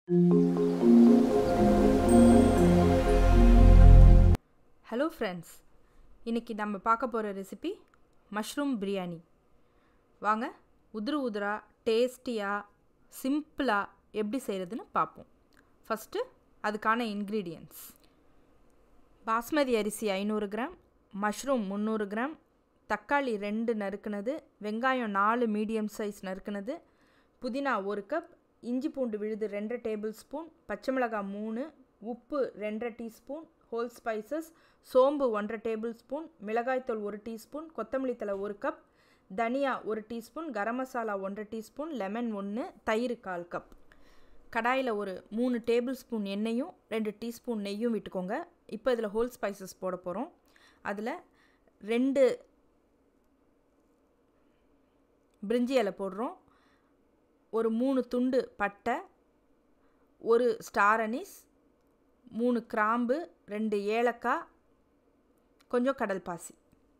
hello friends இன்றைக்கி நம்ம பார்க்க போகிற ரெசிபி மஷ்ரூம் பிரியாணி வாங்க உதிரு உதிரா டேஸ்டியாக சிம்பிளாக எப்படி செய்கிறதுன்னு பார்ப்போம் ஃபஸ்ட்டு அதுக்கான இன்க்ரீடியன்ட்ஸ் பாஸ்மதி அரிசி ஐநூறு கிராம் மஷ்ரூம் முந்நூறு கிராம் தக்காளி ரெண்டு நறுக்குனது வெங்காயம் நாலு மீடியம் சைஸ் நறுக்குனது புதினா ஒரு கப் இஞ்சி பூண்டு விழுது ரெண்டரை டேபிள் ஸ்பூன் பச்சை மிளகாய் மூணு உப்பு ரெண்டரை டீஸ்பூன் ஹோல் ஸ்பைசஸ் சோம்பு ஒன்றரை டேபிள் ஸ்பூன் மிளகாய்த்தூள் ஒரு டீஸ்பூன் கொத்தமல்லி தழை ஒரு கப் தனியா ஒரு டீஸ்பூன் கரம் மசாலா ஒன்றரை டீஸ்பூன் லெமன் ஒன்று தயிர் கால் கப் கடாயில் ஒரு மூணு டேபிள் ஸ்பூன் எண்ணெயும் ரெண்டு டீஸ்பூன் நெய்யும் விட்டுக்கோங்க இப்போ இதில் ஹோல் ஸ்பைசஸ் போட போகிறோம் அதில் ரெண்டு பிரிஞ்சி இலை போடுறோம் ஒரு மூணு துண்டு பட்டை ஒரு ஸ்டார் அனீஸ் மூணு கிராம்பு ரெண்டு ஏலக்காய் கொஞ்சம் கடல் பாசி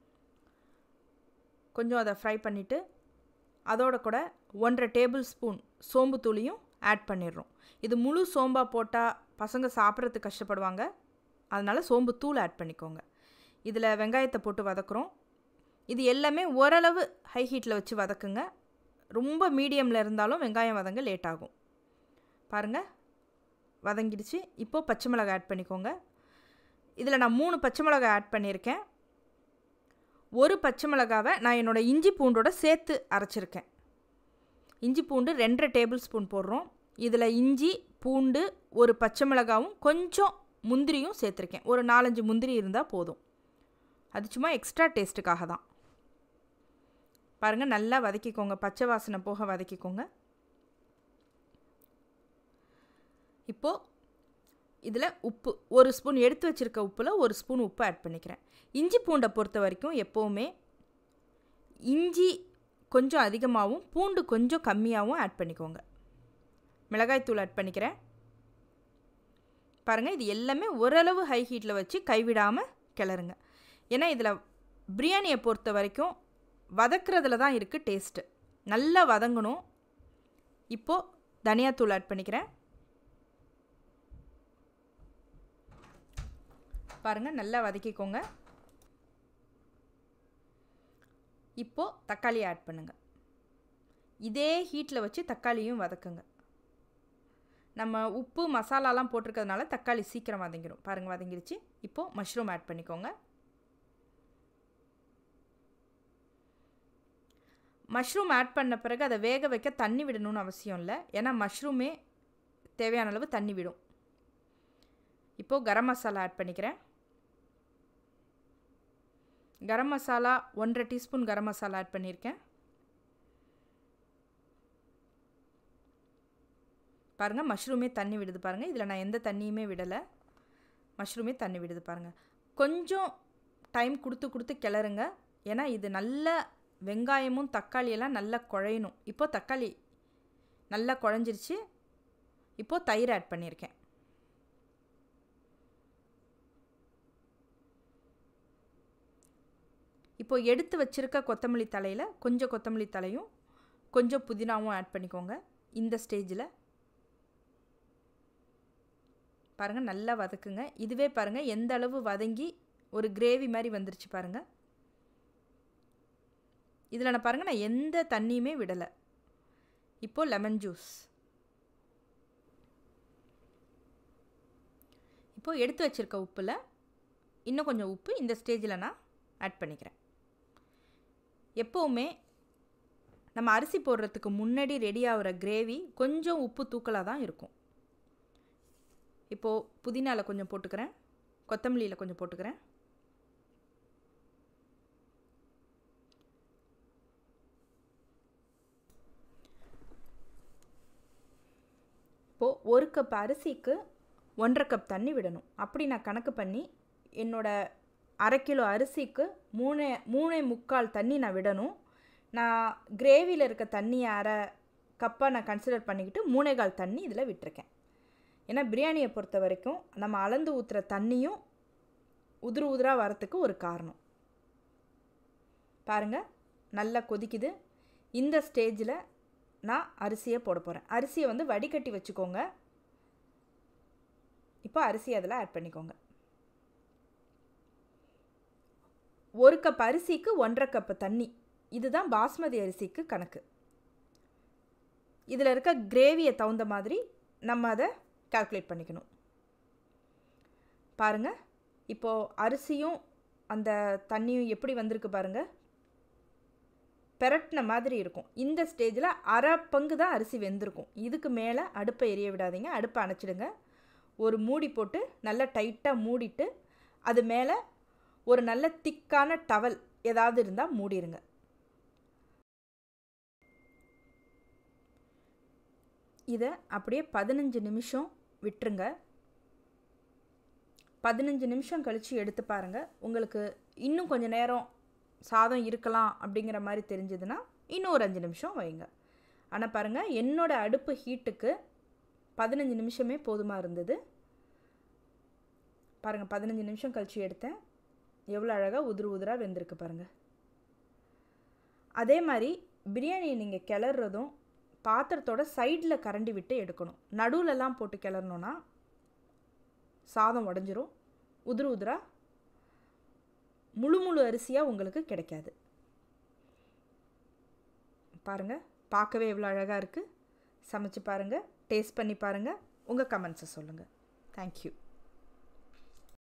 கொஞ்சம் அதை ஃப்ரை பண்ணிவிட்டு அதோட கூட ஒன்றரை டேபிள் ஸ்பூன் சோம்பு தூளியும் ஆட் பண்ணிடுறோம் இது முழு சோம்பாக போட்டால் பசங்க சாப்பிட்றதுக்கு கஷ்டப்படுவாங்க அதனால் சோம்பு தூள் ஆட் பண்ணிக்கோங்க இதில் வெங்காயத்தை போட்டு வதக்குறோம் இது எல்லாமே ஓரளவு ஹை ஹீட்டில் வச்சு வதக்குங்க ரொம்ப மீடியமில் இருந்தாலும் வெங்காயம் வதங்க லேட் ஆகும் பாருங்கள் வதங்கிடுச்சு இப்போது பச்சை மிளகாய் ஆட் பண்ணிக்கோங்க இதில் நான் மூணு பச்சை மிளகாய் ஆட் பண்ணியிருக்கேன் ஒரு பச்சை மிளகாவை நான் என்னோடய இஞ்சி பூண்டோட சேர்த்து அரைச்சிருக்கேன் இஞ்சி பூண்டு ரெண்டரை டேபிள் ஸ்பூன் போடுறோம் இதில் இஞ்சி பூண்டு ஒரு பச்சை மிளகாவும் கொஞ்சம் முந்திரியும் சேர்த்துருக்கேன் ஒரு நாலஞ்சு முந்திரி இருந்தால் போதும் அது சும்மா எக்ஸ்ட்ரா டேஸ்ட்டுக்காக தான் பாருங்கள் நல்லா வதக்கிக்கோங்க பச்சை வாசனை போக வதக்கிக்கோங்க இப்போது இதில் உப்பு ஒரு ஸ்பூன் எடுத்து வச்சுருக்க உப்பில் ஒரு ஸ்பூன் உப்பு ஆட் பண்ணிக்கிறேன் இஞ்சி பூண்டை பொறுத்த வரைக்கும் எப்போவுமே இஞ்சி கொஞ்சம் அதிகமாகவும் பூண்டு கொஞ்சம் கம்மியாகவும் ஆட் பண்ணிக்கோங்க மிளகாய்த்தூள் ஆட் பண்ணிக்கிறேன் பாருங்கள் இது எல்லாமே ஓரளவு ஹை ஹீட்டில் வச்சு கைவிடாமல் கிளறுங்க ஏன்னா இதில் பிரியாணியை பொறுத்த வரைக்கும் வதக்கிறதுல தான் இருக்குது டேஸ்ட்டு நல்லா வதங்கணும் இப்போது தனியாத்தூள் ஆட் பண்ணிக்கிறேன் பாருங்கள் நல்லா வதக்கிக்கோங்க இப்போது தக்காளி ஆட் பண்ணுங்கள் இதே ஹீட்டில் வச்சு தக்காளியும் வதக்குங்க நம்ம உப்பு மசாலாலாம் போட்டிருக்கிறதுனால தக்காளி சீக்கிரம் வதங்கிடும் பாருங்கள் வதங்கிடுச்சு இப்போது மஷ்ரூம் ஆட் பண்ணிக்கோங்க மஷ்ரூம் ஆட் பண்ண பிறகு அதை வேக வைக்க தண்ணி விடணும்னு அவசியம் இல்லை ஏன்னா மஷ்ரூமே தேவையான அளவு தண்ணி விடும் இப்போது கரம் மசாலா ஆட் பண்ணிக்கிறேன் கரம் மசாலா ஒன்றரை டீஸ்பூன் கரம் மசாலா ஆட் பண்ணியிருக்கேன் பாருங்கள் மஷ்ரூமே தண்ணி விடுது பாருங்கள் இதில் நான் எந்த தண்ணியுமே விடலை மஷ்ரூமே தண்ணி விடுது பாருங்கள் கொஞ்சம் டைம் கொடுத்து கொடுத்து கிளறுங்க ஏன்னா இது நல்ல வெங்காயமும் தக்காளியெல்லாம் நல்லா குழையணும் இப்போது தக்காளி நல்லா குழஞ்சிருச்சு இப்போது தயிர் ஆட் பண்ணியிருக்கேன் இப்போது எடுத்து வச்சுருக்க கொத்தமல்லி தலையில் கொஞ்சம் கொத்தமல்லி தலையும் கொஞ்சம் புதினாவும் ஆட் பண்ணிக்கோங்க இந்த ஸ்டேஜில் பாருங்கள் நல்லா வதக்குங்க இதுவே பாருங்கள் எந்த அளவு வதங்கி ஒரு கிரேவி மாதிரி வந்துருச்சு பாருங்கள் இதில் நான் பாருங்கள் நான் எந்த தண்ணியுமே விடலை இப்போது லெமன் ஜூஸ் இப்போது எடுத்து வச்சுருக்க உப்பில் இன்னும் கொஞ்சம் உப்பு இந்த ஸ்டேஜில் நான் ஆட் பண்ணிக்கிறேன் எப்போவுமே நம்ம அரிசி போடுறதுக்கு முன்னாடி ரெடி ஆகிற கிரேவி கொஞ்சம் உப்பு தூக்கலாக தான் இருக்கும் இப்போது புதினாவில் கொஞ்சம் போட்டுக்கிறேன் கொத்தமல்லியில் கொஞ்சம் போட்டுக்கிறேன் இப்போது ஒரு கப் அரிசிக்கு ஒன்றரை கப் தண்ணி விடணும் அப்படி நான் கணக்கு பண்ணி என்னோடய அரை கிலோ அரிசிக்கு மூணே மூணே முக்கால் தண்ணி நான் விடணும் நான் கிரேவியில் இருக்க தண்ணியை அரை கப்பாக நான் கன்சிடர் பண்ணிக்கிட்டு மூணே கால் தண்ணி இதில் விட்டுருக்கேன் ஏன்னா பிரியாணியை பொறுத்த வரைக்கும் நம்ம அளந்து ஊற்றுற தண்ணியும் உதிரு உதிராக வரத்துக்கு ஒரு காரணம் பாருங்கள் நல்லா கொதிக்குது இந்த ஸ்டேஜில் நான் அரிசியை போட போகிறேன் அரிசியை வந்து வடிகட்டி வச்சுக்கோங்க இப்போ அரிசி அதில் ஆட் பண்ணிக்கோங்க ஒரு கப் அரிசிக்கு ஒன்றரை கப்பு தண்ணி இதுதான் பாஸ்மதி அரிசிக்கு கணக்கு இதில் இருக்க கிரேவியை தகுந்த மாதிரி நம்ம அதை கால்குலேட் பண்ணிக்கணும் பாருங்கள் இப்போது அரிசியும் அந்த தண்ணியும் எப்படி வந்திருக்கு பாருங்கள் பெரட்டின மாதிரி இருக்கும் இந்த ஸ்டேஜில் அரை பங்கு தான் அரிசி வெந்திருக்கும் இதுக்கு மேலே அடுப்பை எரிய விடாதீங்க அடுப்பை அணைச்சிடுங்க ஒரு மூடி போட்டு நல்லா டைட்டாக மூடிட்டு அது மேலே ஒரு நல்ல திக்கான டவல் ஏதாவது இருந்தால் மூடிடுங்க இதை அப்படியே பதினஞ்சு நிமிஷம் விட்டுருங்க பதினஞ்சு நிமிஷம் கழித்து எடுத்து பாருங்கள் உங்களுக்கு இன்னும் கொஞ்சம் நேரம் சாதம் இருக்கலாம் அப்படிங்கிற மாதிரி தெரிஞ்சதுன்னா இன்னும் ஒரு அஞ்சு நிமிஷம் வைங்க ஆனால் பாருங்கள் என்னோடய அடுப்பு ஹீட்டுக்கு பதினஞ்சு நிமிஷமே போதுமாக இருந்தது பாருங்கள் பதினஞ்சு நிமிஷம் கழித்து எடுத்தேன் எவ்வளோ அழகாக உதிரு உதிராக வெந்திருக்கு பாருங்கள் அதே மாதிரி பிரியாணியை நீங்கள் கிளறதும் பாத்திரத்தோட சைடில் கரண்டி விட்டு எடுக்கணும் நடுவுலலாம் போட்டு கிளறணுன்னா சாதம் உடஞ்சிரும் உதிரு உதிரா முழு முழு அரிசியாக உங்களுக்கு கிடைக்காது பாருங்கள் பார்க்கவே எவ்வளோ அழகாக இருக்குது சமைச்சு பாருங்கள் டேஸ்ட் பண்ணி பாருங்கள் உங்கள் கமெண்ட்ஸை சொல்லுங்கள் தேங்க்யூ